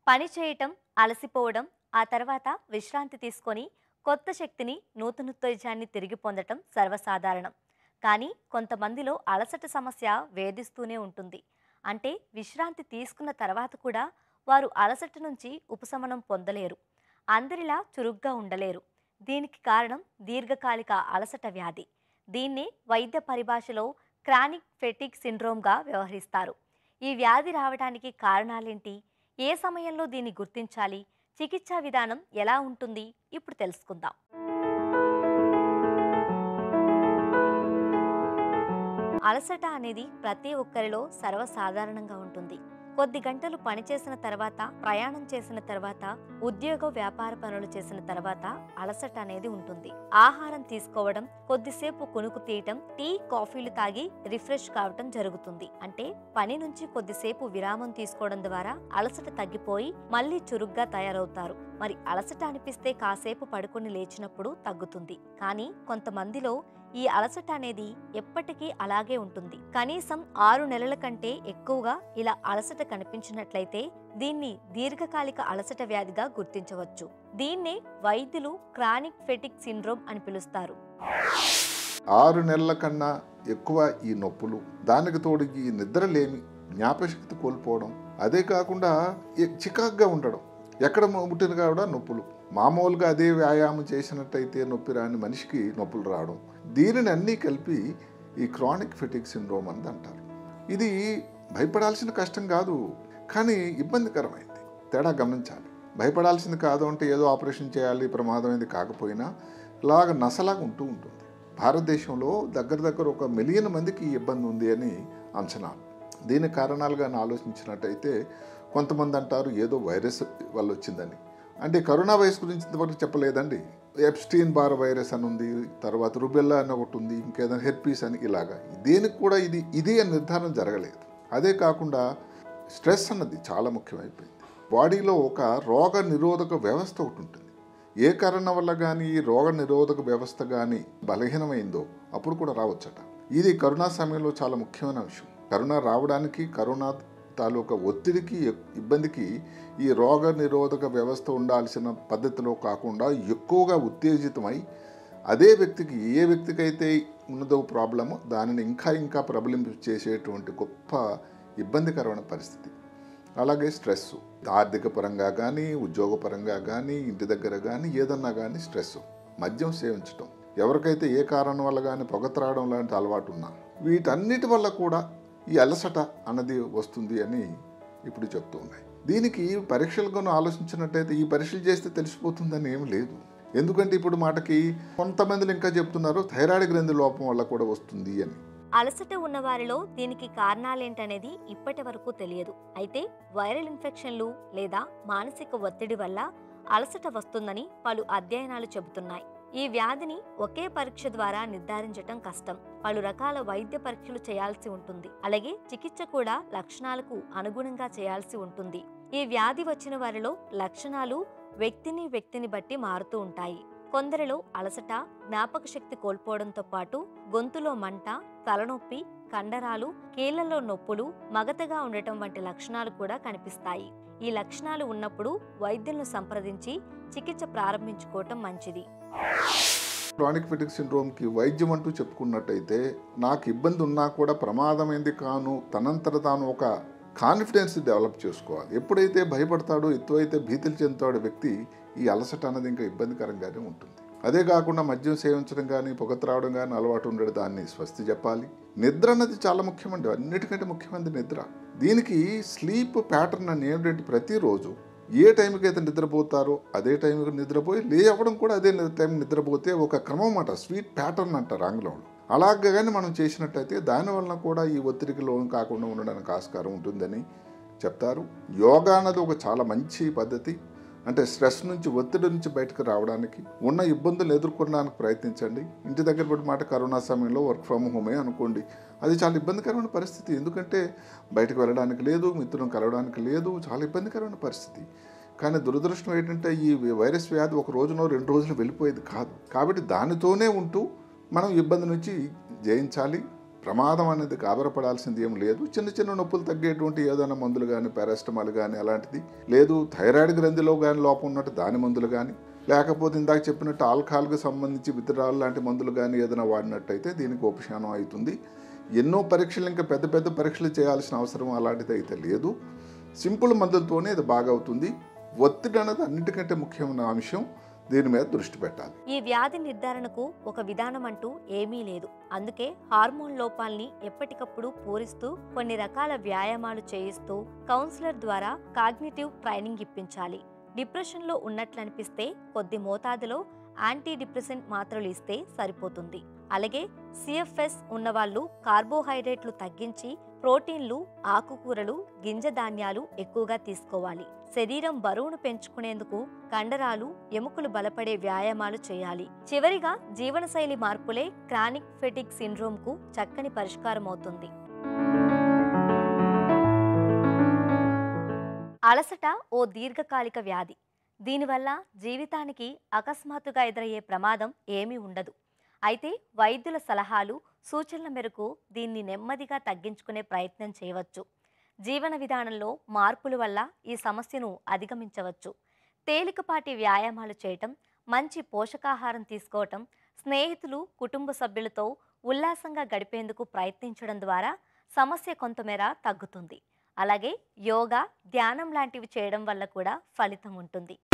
పని చేయటం అలసిపోవడం ఆ తర్వాత విశ్రాంతి తీసుకొని కొత్త శక్తిని నూతనోత్తేజాన్ని తిరిగి పొందటం సర్వసాధారణం కానీ కొంతమందిలో అలసట సమస్య వేధిస్తూనే ఉంటుంది అంటే విశ్రాంతి తీసుకున్న తర్వాత కూడా వారు అలసట నుంచి ఉపశమనం పొందలేరు అందరిలా చురుగ్గా ఉండలేరు దీనికి కారణం దీర్ఘకాలిక అలసట వ్యాధి దీన్నే వైద్య పరిభాషలో క్రానిక్ ఫెటిక్ సిండ్రోమ్గా వ్యవహరిస్తారు ఈ వ్యాధి రావడానికి కారణాలేంటి ఏ సమయంలో దీన్ని గుర్తించాలి చికిత్సా విధానం ఎలా ఉంటుంది ఇప్పుడు తెలుసుకుందాం అలసట అనేది ప్రతి ఒక్కరిలో సర్వసాధారణంగా ఉంటుంది కొద్ది గంటలు పనిచేసిన తర్వాత ప్రయాణం చేసిన తర్వాత ఉద్యోగ వ్యాపార పనులు చేసిన తర్వాత అలసట అనేది ఉంటుంది ఆహారం తీసుకోవడం కొద్దిసేపు కునుకు తీయటం టీ కాఫీలు తాగి రిఫ్రెష్ కావటం జరుగుతుంది అంటే పని నుంచి కొద్దిసేపు విరామం తీసుకోవడం ద్వారా అలసట తగ్గిపోయి మళ్ళీ చురుగ్గా తయారవుతారు మరి అలసట అనిపిస్తే కాసేపు పడుకొని లేచినప్పుడు తగ్గుతుంది కానీ కొంతమందిలో ఈ అలసట అనేది ఎప్పటికీ అలాగే ఉంటుంది కనీసం ఆరు నెలల కంటే ఎక్కువగా ఇలా అలసట కనిపించినట్లయితే దీన్ని దీర్ఘకాలిక అలసట వ్యాధిగా గుర్తించవచ్చు దీన్నే వైద్యులు క్రానిక్ ఫెటిక్ సిండ్రోమ్ అని పిలుస్తారు ఆరు నెలల కన్నా ఎక్కువ ఈ నొప్పులు దానికి తోడు ఈ నిద్రలేమి జ్ఞాపశక్తి కోల్పోవడం అదే కాకుండా ఈ చికాగ్గా ఉండడం ఎక్కడ ముట్టిన కూడా నొప్పులు మామూలుగా అదే వ్యాయామం చేసినట్టయితే నొప్పి రాని మనిషికి నొప్పులు రావడం దీనిని అన్నీ కలిపి ఈ క్రానిక్ ఫెటిక్ సిండ్రోమ్ అని అంటారు ఇది భయపడాల్సిన కష్టం కాదు కానీ ఇబ్బందికరమైంది తేడా గమనించాలి భయపడాల్సింది కాదు అంటే ఏదో ఆపరేషన్ చేయాలి ప్రమాదమైంది కాకపోయినా ఇలాగ నసలాగా ఉంటూ ఉంటుంది భారతదేశంలో దగ్గర దగ్గర ఒక మిలియన్ మందికి ఈ ఇబ్బంది ఉంది అని అంచనా దీని కారణాలుగా ఆలోచించినట్టయితే కొంతమంది అంటారు ఏదో వైరస్ వల్ల వచ్చిందని అంటే కరోనా వైరస్ గురించి ఇంతవరకు చెప్పలేదండి ఎప్స్టీన్ బార్ వైరస్ అని ఉంది తర్వాత రుబెల్లా అని ఒకటి ఉంది ఇంకేదైనా హెర్పీస్ అని ఇలాగా దేనికి కూడా ఇది ఇది అని నిర్ధారణ జరగలేదు అదే కాకుండా స్ట్రెస్ అన్నది చాలా ముఖ్యమైపోయింది బాడీలో ఒక రోగ నిరోధక వ్యవస్థ ఒకటి ఉంటుంది ఏ కారణం వల్ల కానీ ఈ రోగ నిరోధక వ్యవస్థ కానీ బలహీనమైందో అప్పుడు కూడా రావచ్చట ఇది కరోనా సమయంలో చాలా ముఖ్యమైన విషయం కరోనా రావడానికి కరోనా తాలూకా ఒత్తిడికి ఇబ్బందికి ఈ రోగ నిరోధక వ్యవస్థ ఉండాల్సిన పద్ధతిలో కాకుండా ఎక్కువగా ఉత్తేజితమై అదే వ్యక్తికి ఏ వ్యక్తికైతే ఉన్నదో ప్రాబ్లము దానిని ఇంకా ఇంకా ప్రబలింపు చేసేటువంటి గొప్ప ఇబ్బందికరమైన పరిస్థితి అలాగే స్ట్రెస్ ఆర్థిక పరంగా కానీ ఉద్యోగపరంగా కానీ ఇంటి దగ్గర కానీ ఏదన్నా కానీ స్ట్రెస్ మద్యం సేవించటం ఎవరికైతే ఏ కారణం వల్ల కానీ పొగ త్రాగడం లాంటి అలవాటు ఉన్నా వీటన్నిటి వల్ల కూడా ఈ అలసట అన్నది వస్తుంది అని ఇప్పుడు చెప్తూ ఉన్నాయి దీనికి పరీక్షలుగా ఆలోచించినట్టయితే ఈ పరీక్షలు చేస్తే తెలిసిపోతుందని ఏం లేదు ఎందుకంటే ఇప్పుడు మాటకి కొంతమందిలు ఇంకా చెప్తున్నారు థైరాయిడ్ గ్రంథి లోపం వల్ల కూడా వస్తుంది అని అలసట ఉన్న వారిలో దీనికి కారణాలేంటనేది ఇప్పటి వరకు తెలియదు అయితే వైరల్ ఇన్ఫెక్షన్లు లేదా మానసిక ఒత్తిడి వల్ల అలసట వస్తుందని పలు అధ్యయనాలు చెబుతున్నాయి ఈ వ్యాధిని ఒకే పరీక్ష ద్వారా నిర్ధారించటం కష్టం పలు రకాల వైద్య పరీక్షలు చేయాల్సి ఉంటుంది అలాగే చికిత్స కూడా లక్షణాలకు అనుగుణంగా చేయాల్సి ఉంటుంది ఈ వ్యాధి వచ్చిన వారిలో లక్షణాలు వ్యక్తిని వ్యక్తిని బట్టి మారుతూ ఉంటాయి కొందరిలో అలసట జ్ఞాపక శక్తి కోల్పోవడంతో పాటు గొంతులో మంట తలనొప్పి కండరాలు కీళ్లలో నొప్పులు మగతగా ఉండటం వంటి లక్షణాలు కూడా కనిపిస్తాయి ఈ లక్షణాలు ఉన్నప్పుడు వైద్యులను సంప్రదించి చికిత్స ప్రారంభించుకోవటం మంచిది క్రానిక్ ఫిటిక్ సిండ్రోమ్కి వైద్యం అంటూ చెప్పుకున్నట్టయితే నాకు ఇబ్బంది ఉన్నా కూడా ప్రమాదమైంది కాను తనంతట తాను ఒక కాన్ఫిడెన్స్ డెవలప్ చేసుకోవాలి ఎప్పుడైతే భయపడతాడో ఎత్తువైతే భీతులు చెందుతాడో వ్యక్తి ఈ అలసట అన్నది ఇంకా ఇబ్బందికరంగానే ఉంటుంది అదే కాకుండా మద్యం సేవించడం కానీ పొగ త్రావడం కానీ అలవాటు ఉండడం దాన్ని స్వస్తి చెప్పాలి నిద్ర అన్నది చాలా ముఖ్యమండి అన్నిటికంటే ముఖ్యమైనది నిద్ర దీనికి స్లీప్ ప్యాటర్న్ అని ఏమిటంటే ప్రతిరోజు ఏ టైంకి అయితే నిద్రపోతారో అదే టైంకి నిద్రపోయి లే అవ్వడం కూడా అదే టైం నిద్రపోతే ఒక క్రమం అన్నమాట స్వీట్ ప్యాటర్న్ అంటారు ఆంగ్లంలో అలాగే కానీ మనం చేసినట్టయితే దానివల్ల కూడా ఈ ఒత్తిడికి లోను కాకుండా ఉండడానికి ఆస్కారం ఉంటుందని చెప్తారు యోగా అన్నది ఒక చాలా మంచి పద్ధతి అంటే స్ట్రెస్ నుంచి ఒత్తిడి నుంచి బయటకు రావడానికి ఉన్న ఇబ్బందులు ఎదుర్కొనడానికి ప్రయత్నించండి ఇంటి దగ్గర పడి మాట కరోనా సమయంలో వర్క్ ఫ్రమ్ హోమే అనుకోండి అది చాలా ఇబ్బందికరమైన పరిస్థితి ఎందుకంటే బయటకు వెళ్ళడానికి లేదు మిత్రులను కలవడానికి లేదు చాలా ఇబ్బందికరమైన పరిస్థితి కానీ దురదృష్టం ఏంటంటే ఈ వైరస్ వ్యాధి ఒక రోజునో రెండు రోజులు వెళ్ళిపోయేది కాదు కాబట్టి దానితోనే ఉంటూ మనం ఇబ్బంది నుంచి జయించాలి ప్రమాదం అనేది కాబరపడాల్సింది ఏం లేదు చిన్న చిన్న నొప్పులు తగ్గేటువంటి ఏదైనా మందులు కానీ పారాసిటమాల్ కానీ అలాంటిది లేదు థైరాయిడ్ గ్రంథిలో కానీ లోపం ఉన్నట్టు దాని మందులు కానీ లేకపోతే ఇందాక చెప్పినట్టు ఆల్కహాల్కి సంబంధించి విత్డ్రాల్ లాంటి మందులు కానీ ఏదైనా వాడినట్టయితే దీనికి ఉపశమనం అవుతుంది ఎన్నో పరీక్షలు ఇంకా పెద్ద పెద్ద పరీక్షలు చేయాల్సిన అవసరం అలాంటిది అయితే లేదు సింపుల్ మందులతోనే ఇది బాగా అవుతుంది ఒత్తిడి అన్నది అన్నిటికంటే ముఖ్యమైన అంశం దీని మీద దృష్టి పెట్టాలి ఈ వ్యాధి నిర్ధారణకు ఒక విధానం అంటూ ఏమీ లేదు అందుకే హార్మోన్ లోపాల్ని ఎప్పటికప్పుడు పూరిస్తూ కొన్ని రకాల వ్యాయామాలు చేయిస్తూ కౌన్సిలర్ ద్వారా కాగ్నిటివ్ ట్రైనింగ్ ఇప్పించాలి డిప్రెషన్లో ఉన్నట్లు అనిపిస్తే కొద్ది మోతాదులో యాంటీ డిప్రెసెంట్ మాత్రలు ఇస్తే సరిపోతుంది అలాగే సిఎఫ్ఎస్ ఉన్నవాళ్ళు కార్బోహైడ్రేట్లు తగ్గించి ప్రోటీన్లు ఆకుకూరలు గింజ ధాన్యాలు ఎక్కువగా తీసుకోవాలి శరీరం బరువును పెంచుకునేందుకు కండరాలు ఎముకలు బలపడే వ్యాయామాలు చేయాలి చివరిగా జీవనశైలి మార్పులే క్రానిక్ ఫెటిక్ సిండ్రోమ్ కు చక్కని పరిష్కారం అవుతుంది అలసట ఓ దీర్ఘకాలిక వ్యాధి దీనివల్ల జీవితానికి అకస్మాత్తుగా ఎదురయ్యే ప్రమాదం ఏమీ ఉండదు అయితే వైద్యుల సలహాలు సూచనల మేరకు దీన్ని నెమ్మదిగా తగ్గించుకునే ప్రయత్నం చేయవచ్చు జీవన విధానంలో మార్పుల వల్ల ఈ సమస్యను అధిగమించవచ్చు తేలికపాటి వ్యాయామాలు చేయటం మంచి పోషకాహారం తీసుకోవటం స్నేహితులు కుటుంబ సభ్యులతో ఉల్లాసంగా గడిపేందుకు ప్రయత్నించడం ద్వారా సమస్య కొంతమేర తగ్గుతుంది అలాగే యోగా ధ్యానం లాంటివి చేయడం వల్ల కూడా ఫలితం ఉంటుంది